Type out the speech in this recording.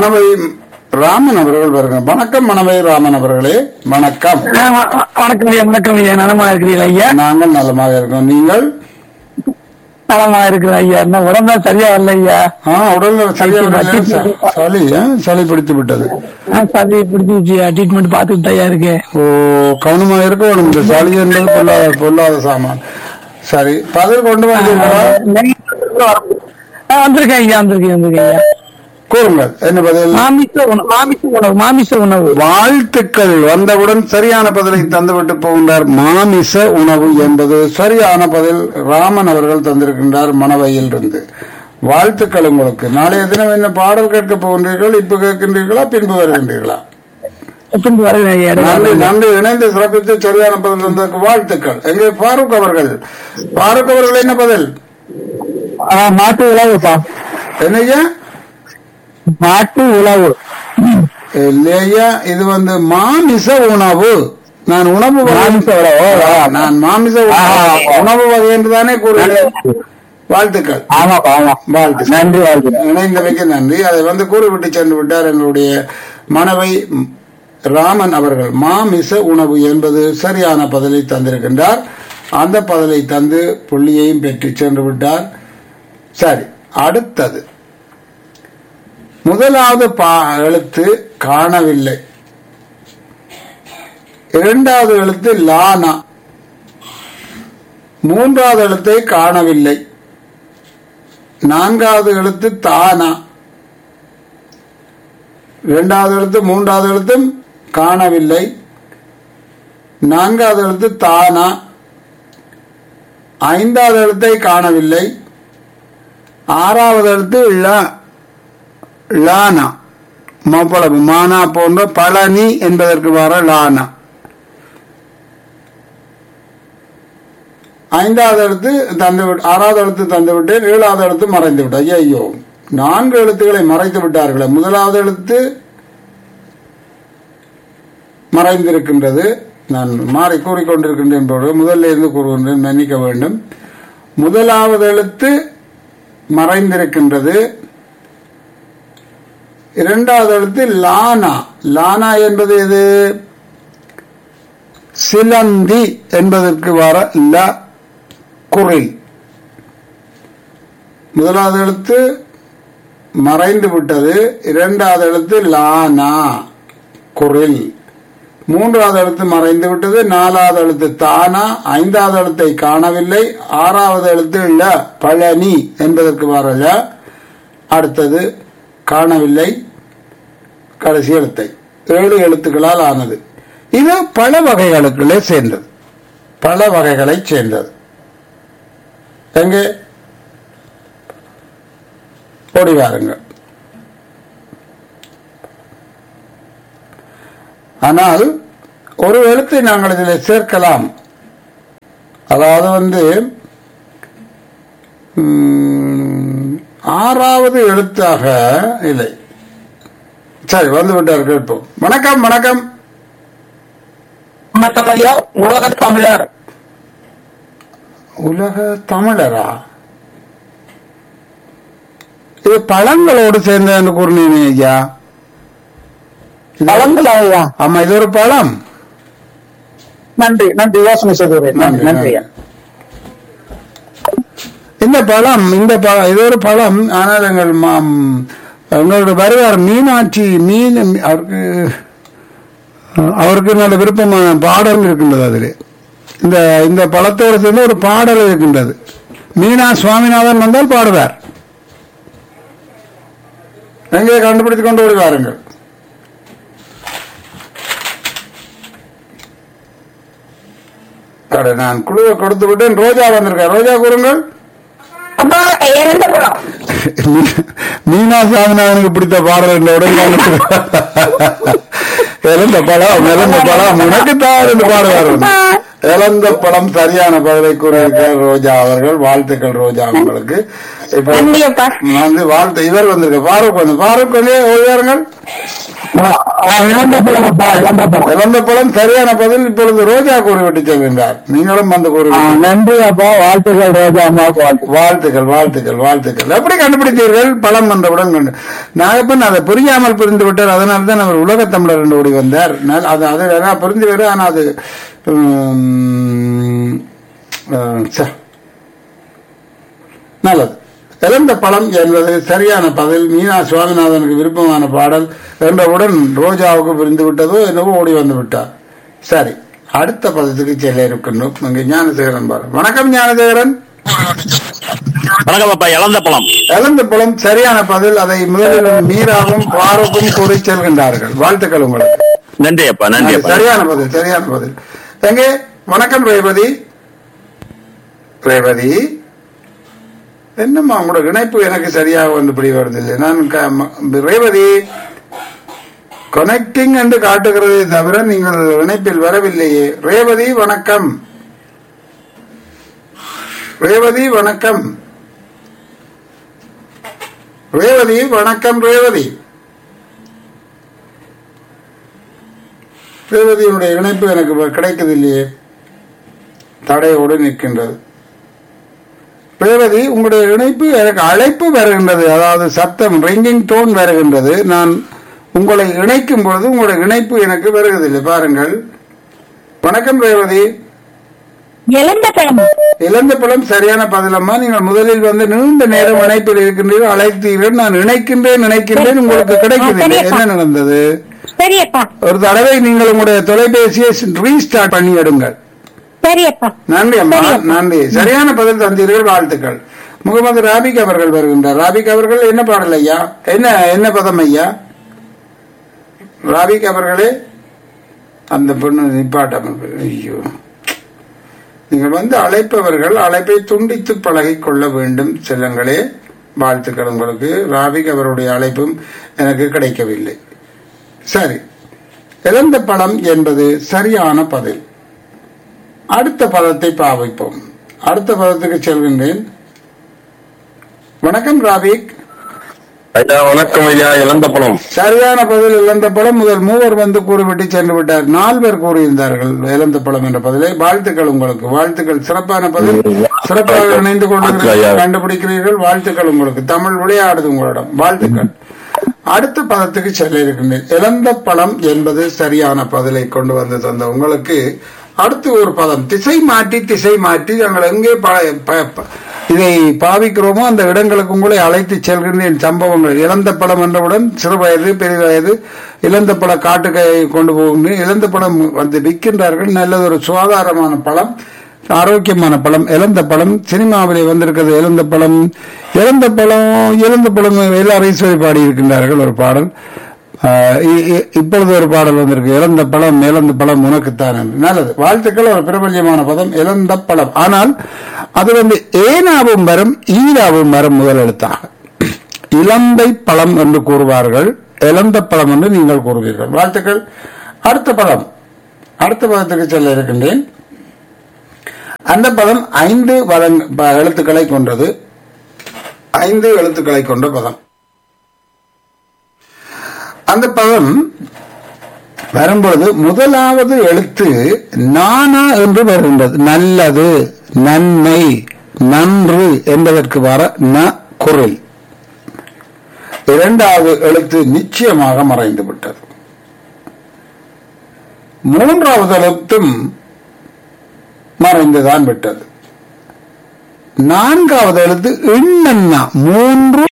மணவை ராமன் அவர்கள் வருங்க வணக்கம் மணவை ராமன் அவர்களே வணக்கம் ஆ, வ- வ- வணக்கம் ஐயா வணக்கம் ஐயா நலமா இருக்கிறீங்களா ஐயா நாங்கள் நலமாக இருக்கோம் நீங்கள் நலமா இருக்கிற ஐயா என்ன உடம்பு சரியா வரல ஐயா ஆ உடல்ல சரியா வரலையா? ச- சளி ஆ? சளி பிடித்து விட்டது ஆ, சளி பிடிச்சிச்சு ட்ரீட்மெண்ட் பார்த்துட்டு ஐயா இருக்கு ஓ கவனமா இருக்க வேணும் இந்த சளி என்பது பொல்லாத பொல்லாத சாமான் சரி பதில் கொண்டு வந்தீங்களா ஆ, வந்திருக்கேன் ஐயா வந்திருக்கேன் வந்திருக்கேன் ஐயா கூறுங்கள் என்ன பதில் மாமிச உணவு மாமிச உணவு மாமிச உணவு வாழ்த்துக்கள் வந்தவுடன் சரியான பதிலை தந்துவிட்டு போகின்றார் மாமிச உணவு என்பது சரியான பதில் ராமன் அவர்கள் தந்திருக்கின்றார் மணவையில் இருந்து வாழ்த்துக்கள் உங்களுக்கு நாளைய தினம் என்ன பாடல் கேட்க போகின்றீர்கள் இப்ப கேட்கின்றீர்களா பின்பு வருகின்றீர்களா பின்பு வருகிறேன் ஐயா நன்றி நன்றி இணைந்து சிறப்பித்து சரியான பதில் தந்ததற்கு வாழ்த்துக்கள் எங்கே ஃபாரூக் அவர்கள் ஃபாரூக் அவர்கள் என்ன பதில் ஆ, மாட்டு உணவுப்பா என்னையா மாட்டு உணவு இல்லையா இது வந்து மாமிச உணவு நான் உணவு வகை- மாமிச உணவு. ஆ, நான் மாமிச உணவு- உணவு வகை என்று தானே கூறுகிறேன் வாழ்த்துக்கள் ஆமாப்பா ஆமா வாழ்த்துக்கள் நன்றி வாழ்க்கை இணைந்தமைக்கு நன்றி அதை வந்து கூறிவிட்டு சென்று விட்டார் எங்களுடைய மனைவை ராமன் அவர்கள் மாமிச உணவு என்பது சரியான பதிலை தந்திருக்கின்றார் அந்த பதிலை தந்து புள்ளியையும் பெற்று சென்று விட்டார் சரி அடுத்தது முதலாவது பா எழுத்து காணவில்லை இரண்டாவது எழுத்து லானா மூன்றாவது எழுத்தை காணவில்லை நான்காவது எழுத்து தானா இரண்டாவது எழுத்து மூன்றாவது எழுத்தும் காணவில்லை நான்காவது எழுத்து தானா ஐந்தாவது எழுத்தை காணவில்லை ஆறாவது எழுத்து ல லானா மப்பளம் மானா போன்ற பழனி என்பதற்கு வர லானா ஐந்தாவது எழுத்து தந்து விட்டு ஆறாவது எழுத்து தந்து விட்டேன் ஏழாவது எழுத்து மறைந்து விட்டேன் ஐயோ நான்கு எழுத்துக்களை மறைத்து விட்டார்களே முதலாவது எழுத்து மறைந்திருக்கின்றது நான் மாறி கூறிக்கொண்டிருக்கின்றேன் போது முதல்ல இருந்து கூறுகின்றேன் மன்னிக்க வேண்டும் முதலாவது எழுத்து மறைந்திருக்கின்றது இரண்டாவது எழுத்து லானா லானா என்பது எது சிலந்தி என்பதற்கு வர ல குரில் முதலாவது எழுத்து மறைந்து விட்டது இரண்டாவது எழுத்து லானா குரில் மூன்றாவது எழுத்து மறைந்து விட்டது நாலாவது எழுத்து தானா ஐந்தாவது எழுத்தை காணவில்லை ஆறாவது எழுத்து ல பழனி என்பதற்கு வரல அடுத்தது காணவில்லை கடைசி எழுத்தை ஏழு எழுத்துக்களால் ஆனது இது பல வகைகளுக்குள்ளே சேர்ந்தது பல வகைகளை சேர்ந்தது எங்கே ஓடி வாருங்கள் ஆனால் ஒரு எழுத்தை நாங்கள் இதில் சேர்க்கலாம் அதாவது வந்து ம், ஆறாவது எழுத்தாக இல்லை சரி வந்து விட்டார் கேட்போம் வணக்கம் வணக்கம் வணக்கம் ஐயா உலக தமிழர் உலக தமிழரா இது பழங்களோடு சேர்ந்த என்று கூறினீங்க ஐயா இது- பழங்கள் ஐயா ஆமா இது ஒரு பழம் நன்றி நன்றி யோசனை செய்கிறேன் நன்றி நன்றி ஐயா இந்த பழம் இந்த பழம் இது ஒரு பழம் ஆனால் எங்கள் மாம் எங்களோட வருவார் மீனாட்சி மீன் அவருக்கு அவருக்கு நல்ல விருப்பமான பாடல் இருக்கின்றது அதில் இந்த இந்த பழத்தோடு சேர்ந்து ஒரு பாடல் இருக்கின்றது மீனா சுவாமிநாதன் வந்தால் பாடுவார் எங்கே கண்டுபிடித்துக் கொண்டு ஓடி வாருங்கள் அட, நான் குழுவை கொடுத்து விட்டேன் ரோஜா வந்திருக்கேன் ரோஜா கூறுங்கள் அப்பா இரண்டு பழம் மீனா சாமிநாதனுக்கு பிடித்த பாடல் என்ற உடனே இழந்த பழம் இழந்த பழம் உனக்கு தான் என்று பாடுவார் இழந்த பழம் சரியான பதிலை கூறியிருக்கிறார் ரோஜா அவர்கள் வாழ்த்துக்கள் ரோஜா உங்களுக்கு இப்ப நன்றி அப்பா வந்து வாழ்த்து இவர் வந்திருக்கு ஃபாரூக் வந்து ஃபாரூக் வந்து ஓய்வாருங்கள் இழந்த பழம்ப்பா இழந்த பழம் இழந்த பழம் சரியான பதில் இப்பொழுது ரோஜா கூறிவிட்டு செல்கின்றார் நீங்களும் வந்து கூறி நன்றி அப்பா வாழ்த்துக்கள் ரோஜா அம்மாவுக்கு வாழ்த்து வாழ்த்துக்கள் வாழ்த்துக்கள் வாழ்த்துக்கள் எப்படி கண்டுபிடித்தீர்கள் பழம் வந்தவுடன் கண்டு நாகப்பன் அதை புரியாமல் புரிந்து விட்டார் அதனால தான் அவர் உலகத் தமிழர் என்று ஓடி வந்தார் நான் அது அது வேற புரிந்து வேறு ஆனால் அது உம், அஹ், ச. நல்லது இறந்த பழம் என்பது சரியான பதில் மீனா சுவாமிநாதனுக்கு விருப்பமான பாடல் என்றவுடன் ரோஜாவுக்கு புரிந்து விட்டதோ என்னவோ ஓடி வந்து விட்டார் சரி அடுத்த பதத்துக்கு செல்ல இருக்கின்றோம் இங்கே ஞானசேகரன் பாரு வணக்கம் ஞானசேகரன் வணக்கம் அப்பா இழந்த பழம் இழந்த பழம் சரியான பதில் அதை முதலில் மீராவும் பாரூக்கும் கூறி செல்கின்றார்கள் வாழ்த்துக்கள் உங்களுக்கு நன்றி அப்பா நன்றி அது அப்பா சரியான பதில் சரியான பதில் எங்கே வணக்கம் ரேவதி ரேவதி என்னம்மா உங்களோட இணைப்பு எனக்கு சரியாக வந்து இப்படி வருதில்லை நான் க- ம- ரேவதி கனெக்டிங் என்று காட்டுகிறதே தவிர நீங்கள் இணைப்பில் வரவில்லையே ரேவதி வணக்கம் ரேவதி வணக்கம் ரேவதி வணக்கம் ரேவதி ரேவதியினுடைய இணைப்பு எனக்கு வ- கிடைக்கவில்லையே தடையோடு நிற்கின்றது ரேவதி உங்களுடைய இணைப்பு எனக்கு அழைப்பு வருகின்றது அதாவது சத்தம் ரிங்கிங் டோன் வருகின்றது நான் உங்களை இணைக்கும் பொழுது உங்களுடைய இணைப்பு எனக்கு வருவதில்லை பாருங்கள் வணக்கம் ரேவதி இழந்த பழம் இழந்த பழம் சரியான பதிலம்மா நீங்கள் முதலில் வந்து நீண்ட நேரம் இணைப்பில் இருக்கின்றீர்கள் அழைத்தீர்கள் நான் இணைக்கின்றேன் நினைக்கின்றேன் உங்களுக்கு கிடைக்கவில்லை என்ன நடந்தது சரி அப்பா ஒரு தடவை நீங்கள் உங்களுடைய தொலைபேசியை ரீஸ்டார்ட் பண்ணி எடுங்கள் சரி அப்பா நன்றி அம்மா சரி அப்பா. நன்றி சரியான பதில் தந்தீர்கள் வாழ்த்துக்கள் முகமது ராபிக் அவர்கள் வருகின்றார் ராபிக் அவர்கள் என்ன பாடல் ஐயா என்ன என்ன பதம் ஐயா ராபிக் அவர்களே அந்த பொண்ணு நிப்பாட்டம் ஐயோ நீங்கள் வந்து அழைப்பவர்கள் அழைப்பை துண்டித்து பழகிக் கொள்ள வேண்டும் செல்லங்களே வாழ்த்துக்கள் உங்களுக்கு ராபிக் அவருடைய அழைப்பும் எனக்கு கிடைக்கவில்லை சரி இழந்த பழம் என்பது சரியான பதில் அடுத்த பதத்தை பாவிப்போம் அடுத்த பதத்துக்கு செல்கின்றேன் வணக்கம் ராபிக் ஐயா வணக்கம் ஐயா இழந்த பழம் சரியான பதில் இழந்த பழம் முதல் மூவர் வந்து கூறிவிட்டு சென்று விட்டார் நால்வர் கூறியிருந்தார்கள் இழந்த பழம் என்ற பதிலை வாழ்த்துக்கள் உங்களுக்கு வாழ்த்துக்கள் சிறப்பான பதில் சிறப்பாக இணைந்து கொண்டு கண்டுபிடிக்கிறீர்கள் வாழ்த்துக்கள் உங்களுக்கு தமிழ் விளையாடுது உங்களிடம் வாழ்த்துக்கள் அடுத்த பதத்துக்கு செல்ல இருக்கின்றேன் இழந்த பழம் என்பது சரியான பதிலை கொண்டு வந்து தந்த உங்களுக்கு அடுத்து ஒரு பதம் திசை மாற்றி திசை மாற்றி நாங்கள் எங்கே ப- ப- ப- இதை பாவிக்கிறோமோ அந்த இடங்களுக்கு உங்களை அழைத்து செல்கின்றேன் சம்பவங்கள் இழந்த பழம் என்றவுடன் சிறு வயது பெரிய வயது இழந்த பழ காட்டுக்கை கொண்டு போகின்றேன் இழந்த பழம் வந்து விற்கின்றார்கள் நல்லதொரு சுகாதாரமான பழம் ஆரோக்கியமான பழம் இழந்த பழம் சினிமாவிலே வந்திருக்கிறது இழந்த பழம் இழந்த பழம் இழந்த பழம் எல்லாரையும் சொல்லி பாடி இருக்கின்றார்கள் ஒரு பாடல் ஆஹ் இ- இ- இப்பொழுது ஒரு பாடல் வந்திருக்கு இழந்த பழம் இழந்த பழம் உனக்குத்தான் என்று. நல்லது வாழ்த்துக்கள் ஒரு பிரபல்யமான பதம் இழந்த பழம் ஆனால் அது வந்து ஏனாவும் வரும் ஈராவும் வரும் முதல் எழுத்தாக இளந்தை பழம் என்று கூறுவார்கள் இழந்த பழம் என்று நீங்கள் கூறுவீர்கள் வாழ்த்துக்கள் அடுத்த பதம் அடுத்த பதத்துக்கு செல்ல இருக்கின்றேன் அந்த பதம் ஐந்து வதங்- ப- எழுத்துக்களை கொண்டது ஐந்து எழுத்துக்களை கொண்ட பதம் அந்த பதம் வரும்பொழுது முதலாவது எழுத்து நானா என்று வருகின்றது நல்லது நன்மை நன்று என்பதற்கு வர ந குரல் இரண்டாவது எழுத்து நிச்சயமாக மறைந்து விட்டது மூன்றாவது எழுத்தும் மறைந்துதான் விட்டது நான்காவது எழுத்து எண்ணன்னா மூன்று